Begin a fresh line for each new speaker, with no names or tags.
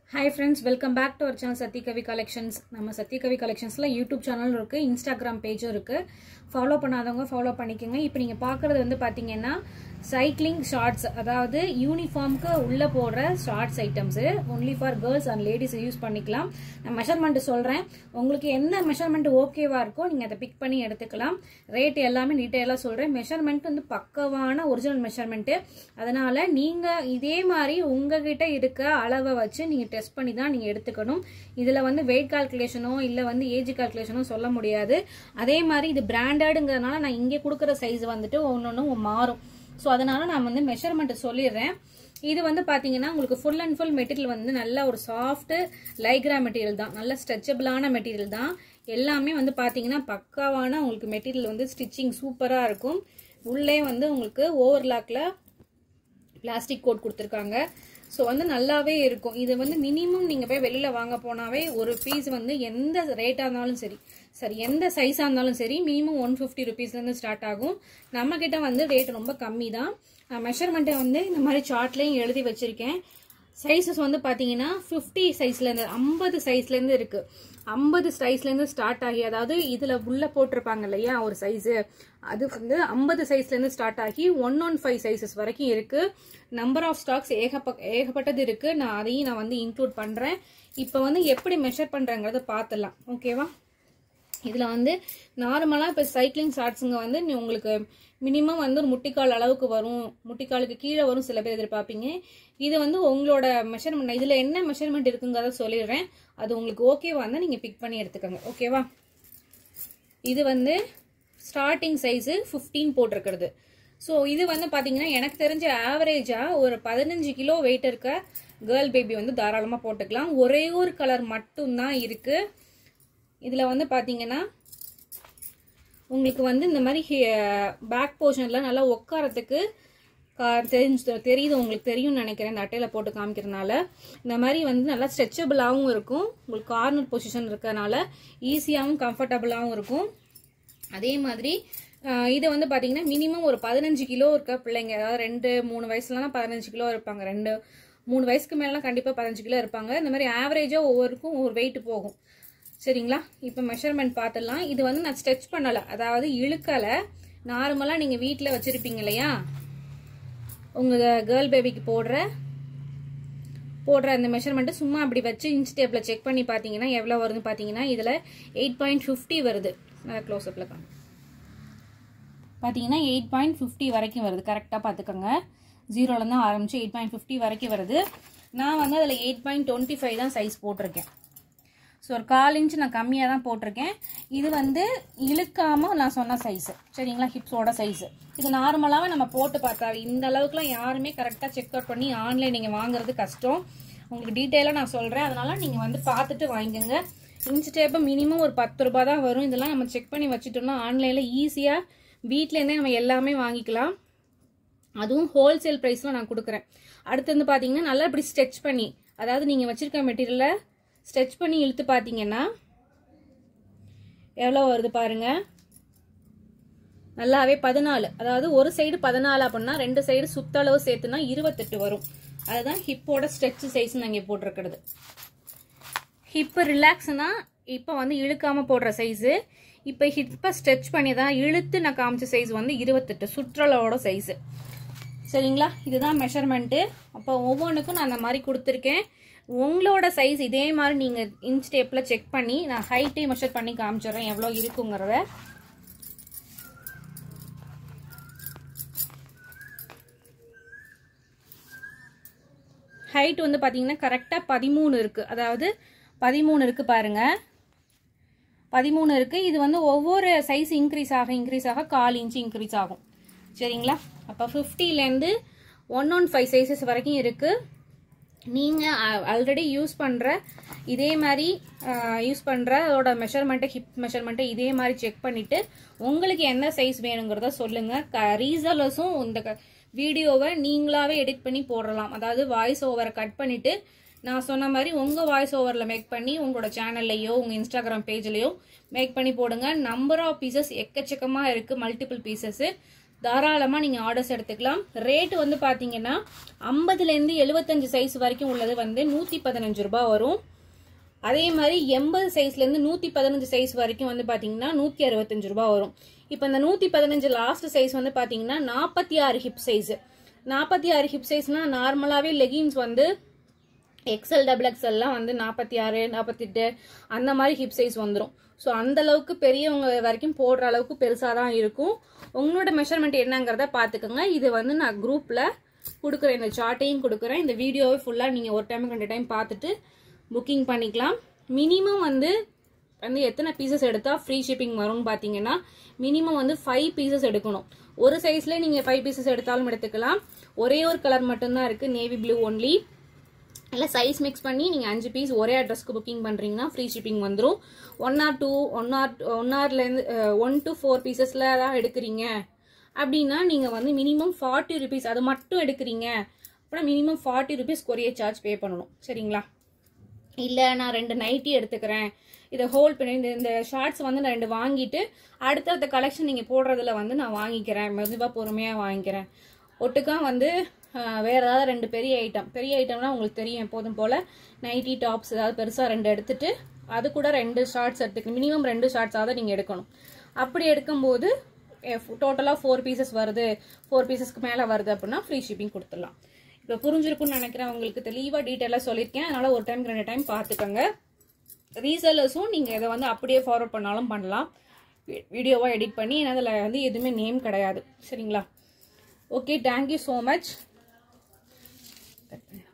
hi friends welcome back to our channel Sathyakavi collections நம்ம Sathyakavi கலெக்ஷன்ஸில் YouTube சேனலும் இருக்குது இன்ஸ்டாகிராம் பேஜும் இருக்குது ஃபாலோ பண்ணாதவங்க ஃபாலோ பண்ணிக்கோங்க இப்போ நீங்கள் பார்க்குறது வந்து பார்த்தீங்கன்னா சைக்கிளிங் ஷார்ட்ஸ் அதாவது யூனிஃபார்முக்கு உள்ளே போடுற shorts items only for girls and ladies use பண்ணிக்கலாம் நான் மெஷர்மெண்ட் சொல்கிறேன் உங்களுக்கு எந்த மெஷர்மெண்ட் ஓகேவா இருக்கோ நீங்கள் அதை பிக் பண்ணி எடுத்துக்கலாம் ரேட் எல்லாமே டீட்டெயிலாக சொல்கிறேன் மெஷர்மெண்ட் வந்து பக்கவான ஒரிஜினல் மெஷர்மெண்ட்டு அதனால் நீங்கள் இதே மாதிரி உங்ககிட்ட இருக்க அளவை வச்சு நீங்கள் டெஸ்ட் பண்ணி தான் நீங்கள் எடுத்துக்கணும் இதில் வந்து வெயிட் கால்குலேஷனோ இல்லை வந்து ஏஜ் கால்குலேஷனோ சொல்ல முடியாது அதே மாதிரி இது பிராண்டடுங்கிறதுனால நான் இங்கே கொடுக்குற சைஸ் வந்துட்டு ஒன்று ஒன்று மாறும் ஸோ அதனால நான் வந்து மெஷர்மெண்ட் சொல்லிடுறேன் இது வந்து பார்த்தீங்கன்னா உங்களுக்கு ஃபுல் அண்ட் ஃபுல் மெட்டீரியல் வந்து நல்ல ஒரு சாஃப்ட் லைக்ரா மெட்டீரியல் தான் நல்ல ஸ்ட்ரெச்சபிளான மெட்டீரியல் தான் எல்லாமே வந்து பார்த்தீங்கன்னா பக்காவான உங்களுக்கு மெட்டீரியல் வந்து ஸ்டிச்சிங் சூப்பராக இருக்கும் உள்ளே வந்து உங்களுக்கு ஓவர்லாக்கில் பிளாஸ்டிக் கோட் கொடுத்துருக்காங்க ஸோ வந்து நல்லாவே இருக்கும் இது வந்து மினிமம் நீங்கள் போய் வெளியில் வாங்க போனாவே ஒரு பீஸ் வந்து எந்த ரேட்டாக இருந்தாலும் சரி சரி எந்த சைஸாக இருந்தாலும் சரி மினிமம் ஒன் ஃபிஃப்டி ருபீஸ்லேருந்து ஸ்டார்ட் ஆகும் நம்மக்கிட்ட வந்து ரேட் ரொம்ப கம்மி தான் மெஷர்மெண்ட்டை வந்து இந்த மாதிரி சார்ட்லேயும் எழுதி வச்சுருக்கேன் சைஸஸ் வந்து பார்த்தீங்கன்னா ஃபிஃப்டி சைஸ்லேருந்து ஐம்பது சைஸ்லேருந்து இருக்குது ஐம்பது சைஸ்லேருந்து ஸ்டார்ட் ஆகி அதாவது இதில் உள்ளே போட்டிருப்பாங்க இல்லையா ஒரு சைஸு அது வந்து ஐம்பது சைஸ்லேருந்து ஸ்டார்ட் ஆகி ஒன் ஒன் ஃபைவ் சைஸஸ் வரைக்கும் இருக்குது நம்பர் ஆஃப் ஸ்டாக்ஸ் ஏகப்ப ஏகப்பட்டது இருக்குது நான் அதையும் நான் வந்து இன்க்ளூட் பண்ணுறேன் இப்போ வந்து எப்படி மெஷர் பண்ணுறேங்கிறத பார்த்துடலாம் ஓகேவா இதில் வந்து நார்மலாக இப்போ சைக்கிளிங் ஷார்ட்ஸுங்க வந்து நீ உங்களுக்கு மினிமம் வந்து ஒரு முட்டிக்கால் அளவுக்கு வரும் முட்டிக்காலுக்கு கீழே வரும் சில பேர் எதிர்பார்ப்பீங்க இது வந்து உங்களோட மெஷர்மெண்ட் இதில் என்ன மெஷர்மெண்ட் இருக்குங்கிறத சொல்லிடுறேன் அது உங்களுக்கு ஓகேவா இருந்தால் நீங்கள் பிக் பண்ணி எடுத்துக்கோங்க ஓகேவா இது வந்து ஸ்டார்டிங் சைஸு ஃபிஃப்டீன் போட்டிருக்கிறது ஸோ இது வந்து பார்த்தீங்கன்னா எனக்கு தெரிஞ்ச ஆவரேஜாக ஒரு பதினஞ்சு கிலோ வெயிட் இருக்க கேர்ள் பேபி வந்து தாராளமாக போட்டுக்கலாம் ஒரே ஒரு கலர் மட்டும்தான் இருக்குது இதில் வந்து பார்த்தீங்கன்னா உங்களுக்கு வந்து இந்த மாதிரி பேக் போர்ஷனில் நல்லா உட்காரத்துக்கு தெரிஞ்சு தெரியுது உங்களுக்கு தெரியும்னு நினைக்கிறேன் இந்த அட்டையில் போட்டு காமிக்கிறதுனால இந்த மாதிரி வந்து நல்லா ஸ்ட்ரெச்சபிளாகவும் இருக்கும் உங்களுக்கு கார்னர் பொசிஷன் இருக்கிறதுனால ஈஸியாகவும் கம்ஃபர்டபுளாகவும் இருக்கும் அதே மாதிரி இது வந்து பார்த்தீங்கன்னா மினிமம் ஒரு பதினஞ்சு கிலோ இருக்க பிள்ளைங்க அதாவது ரெண்டு மூணு வயசுலலாம் பதினஞ்சு கிலோ இருப்பாங்க ரெண்டு மூணு வயசுக்கு மேலாம் கண்டிப்பாக பதினஞ்சு கிலோ இருப்பாங்க இந்த மாதிரி ஆவரேஜாக ஒவ்வொருக்கும் ஒவ்வொரு வெயிட் போகும் சரிங்களா இப்போ மெஷர்மெண்ட் பார்த்துடலாம் இது வந்து நான் ஸ்ட்ரெச் பண்ணலை அதாவது இழுக்கலை நார்மலாக நீங்கள் வீட்டில் வச்சுருப்பீங்க இல்லையா உங்கள் கேர்ள் பேபிக்கு போடுற போடுற அந்த மெஷர்மெண்ட்டு சும்மா அப்படி வச்சு இன்ச் டேப்பில் செக் பண்ணி பார்த்தீங்கன்னா எவ்வளோ வருதுன்னு பார்த்தீங்கன்னா இதில் எயிட் பாயிண்ட் ஃபிஃப்டி வருது நல்லா க்ளோஸ்அப்பில் காணும் பார்த்தீங்கன்னா எயிட் பாயிண்ட் ஃபிஃப்டி வரைக்கும் வருது கரெக்டாக பார்த்துக்கோங்க ஜீரோலேருந்து ஆரம்பிச்சு எயிட் பாயிண்ட் ஃபிஃப்டி வரைக்கும் வருது நான் வந்து அதில் எயிட் பாயிண்ட் டுவெண்ட்டி ஃபைவ் தான் சைஸ் போட்டிருக்கேன் ஸோ ஒரு கால் இன்ச் நான் கம்மியாக தான் போட்டிருக்கேன் இது வந்து இழுக்காமல் நான் சொன்ன சைஸு சரிங்களா ஹிப்ஸோட சைஸு இது நார்மலாகவே நம்ம போட்டு பார்த்தா இந்த அளவுக்குலாம் யாருமே கரெக்டாக செக் அவுட் பண்ணி ஆன்லைன் நீங்கள் வாங்குறது கஷ்டம் உங்களுக்கு டீட்டெயிலாக நான் சொல்கிறேன் அதனால் நீங்கள் வந்து பார்த்துட்டு வாங்கிக்கோங்க இன்ச் டேப்பு மினிமம் ஒரு பத்து ரூபா தான் வரும் இதெல்லாம் நம்ம செக் பண்ணி வச்சுட்டோம்னா ஆன்லைனில் ஈஸியாக வீட்டிலேருந்தே நம்ம எல்லாமே வாங்கிக்கலாம் அதுவும் ஹோல்சேல் ப்ரைஸில் நான் கொடுக்குறேன் அடுத்து வந்து பார்த்தீங்கன்னா நல்லா இப்படி ஸ்ட்ரெச் பண்ணி அதாவது நீங்கள் வச்சுருக்க மெட்டீரியலை ஸ்ட்ரெச் பண்ணி இழுத்து பார்த்தீங்கன்னா எவ்வளோ வருது பாருங்க நல்லாவே பதினாலு அதாவது ஒரு சைடு பதினாலு அப்படின்னா ரெண்டு சைடு சுத்தளவு சேர்த்துனா இருபத்தெட்டு வரும் அதுதான் ஹிப்போட ஸ்ட்ரெச் சைஸ் நாங்கள் போட்டிருக்கிறது ஹிப்பு ரிலாக்ஸ்னா இப்போ வந்து இழுக்காம போடுற சைஸு இப்போ ஹிப்பை ஸ்ட்ரெச் பண்ணி தான் இழுத்து நான் காமிச்ச சைஸ் வந்து இருபத்தெட்டு சுற்றளவோட சைஸு சரிங்களா இதுதான் மெஷர்மெண்ட்டு அப்போ ஒவ்வொன்றுக்கும் நான் அந்த மாதிரி கொடுத்துருக்கேன் உங்களோட சைஸ் இதே மாதிரி நீங்கள் இன்ச் டேப்பில் செக் பண்ணி நான் ஹைட்டே மெஷர் பண்ணி காமிச்சிடுறேன் எவ்வளோ இருக்குங்கிறத ஹைட் வந்து பார்த்தீங்கன்னா கரெக்டாக பதிமூணு இருக்குது அதாவது பதிமூணு இருக்குது பாருங்கள் பதிமூணு இருக்குது இது வந்து ஒவ்வொரு சைஸ் இன்க்ரீஸ் ஆக இன்க்ரீஸ் ஆக கால் இன்ச்சு இன்க்ரீஸ் ஆகும் சரிங்களா அப்போ ஃபிஃப்டிலேருந்து ஒன் ஒன் ஃபைவ் சைஸஸ் வரைக்கும் இருக்குது நீங்கள் ஆல்ரெடி யூஸ் பண்ணுற இதே மாதிரி யூஸ் பண்ணுற அதோட மெஷர்மெண்ட்டை ஹிப் மெஷர்மெண்ட்டை இதே மாதிரி செக் பண்ணிவிட்டு உங்களுக்கு என்ன சைஸ் வேணுங்கிறத சொல்லுங்கள் க ரீசலர்ஸும் இந்த வீடியோவை நீங்களாவே எடிட் பண்ணி போடலாம் அதாவது வாய்ஸ் ஓவரை கட் பண்ணிவிட்டு நான் சொன்ன மாதிரி உங்கள் வாய்ஸ் ஓவரில் மேக் பண்ணி உங்களோட சேனல்லையோ உங்கள் இன்ஸ்டாகிராம் பேஜ்லேயோ மேக் பண்ணி போடுங்க நம்பர் ஆஃப் பீசஸ் எக்கச்சக்கமாக இருக்குது மல்டிபிள் பீசஸ்ஸு தாராளமாக நீங்கள் ஆர்டர்ஸ் எடுத்துக்கலாம் ரேட் வந்து பார்த்தீங்கன்னா ஐம்பதுலேருந்து எழுபத்தஞ்சு சைஸ் வரைக்கும் உள்ளது வந்து நூற்றி பதினஞ்சு ரூபாய் வரும் அதே மாதிரி எண்பது சைஸ்லேருந்து நூற்றி பதினஞ்சு சைஸ் வரைக்கும் வந்து பார்த்தீங்கன்னா நூற்றி அறுபத்தஞ்சு ரூபாய் வரும் இப்போ இந்த நூற்றி பதினஞ்சு லாஸ்ட் சைஸ் வந்து பார்த்தீங்கன்னா நாற்பத்தி ஆறு ஹிப் சைஸ் நாற்பத்தி ஆறு ஹிப் சைஸ்னா நார்மலாகவே லெகின்ஸ் வந்து எக்ஸல் டபுள் எக்ஸல்லாம் வந்து நாற்பத்தி ஆறு நாற்பத்தெட்டு அந்த மாதிரி ஹிப் சைஸ் வந்துடும் ஸோ அந்த அளவுக்கு பெரியவங்க வரைக்கும் போடுற அளவுக்கு பெருசாக தான் இருக்கும் உங்களோட மெஷர்மெண்ட் என்னங்கிறத பார்த்துக்கோங்க இது வந்து நான் குரூப்பில் கொடுக்குறேன் இந்த சார்ட்டையும் கொடுக்குறேன் இந்த வீடியோவை ஃபுல்லாக நீங்கள் ஒரு டைம் ரெண்டு டைம் பார்த்துட்டு புக்கிங் பண்ணிக்கலாம் மினிமம் வந்து வந்து எத்தனை பீசஸ் எடுத்தால் ஃப்ரீ ஷிப்பிங் வரும்னு பார்த்தீங்கன்னா மினிமம் வந்து ஃபைவ் பீசஸ் எடுக்கணும் ஒரு சைஸில் நீங்கள் ஃபைவ் பீசஸ் எடுத்தாலும் எடுத்துக்கலாம் ஒரே ஒரு கலர் மட்டும்தான் இருக்குது நேவி ப்ளூ ஒன்லி இல்லை சைஸ் மிக்ஸ் பண்ணி நீங்கள் அஞ்சு பீஸ் ஒரே அட்ரஸ்க்கு புக்கிங் பண்ணுறீங்கன்னா ஃப்ரீ ஷிப்பிங் வந்துடும் one or two one or one ஆர்லேருந்து ஒன் டு ஃபோர் பீசஸில் தான் எடுக்கிறீங்க அப்படின்னா நீங்கள் வந்து மினிமம் ஃபார்ட்டி ருபீஸ் அது மட்டும் எடுக்கிறீங்க அப்புறம் minimum forty rupees courier charge pay பண்ணணும் சரிங்களா இல்லை நான் ரெண்டு நைட்டி எடுத்துக்கிறேன் இதை ஹோல்ட் பண்ணி இந்த இந்த ஷார்ட்ஸ் வந்து நான் ரெண்டு வாங்கிட்டு அடுத்தடுத்த கலெக்ஷன் நீங்கள் போடுறதுல வந்து நான் வாங்கிக்கிறேன் மெதுவாக பொறுமையாக வாங்கிக்கிறேன் ஒட்டுக்கா வந்து ஆஹ், வேற ஏதாவது ரெண்டு பெரிய ஐட்டம் பெரிய ஐட்டம்னா உங்களுக்கு தெரியும் எப்போதும் போல் நைட்டி டாப்ஸ் ஏதாவது பெருசாக ரெண்டு எடுத்துட்டு அது கூட ரெண்டு ஷார்ட்ஸ் எடுத்துக்கணும் மினிமம் ரெண்டு ஷார்ட்ஸாவது நீங்கள் எடுக்கணும் அப்படி எடுக்கும்போது டோட்டலாக ஃபோர் பீசஸ் வருது ஃபோர் பீசஸ்க்கு மேலே வருது அப்படின்னா ஃப்ரீ ஷிப்பிங் கொடுத்துடலாம் இப்போ புரிஞ்சிருக்கும்னு நினைக்கிறேன் உங்களுக்கு தெளிவாக டீட்டெயிலாக சொல்லியிருக்கேன் அதனால் ஒரு டைம் ரெண்டு டைம் பார்த்துக்கோங்க ரீசெல்லர்ஸும் நீங்கள் இதை வந்து அப்படியே ஃபார்வர்ட் பண்ணாலும் பண்ணலாம் வீடியோவாக எடிட் பண்ணி ஏன்னா அதில் வந்து எதுவுமே நேம் கிடையாது சரிங்களா ஓகே தேங்க்யூ ஸோ மச்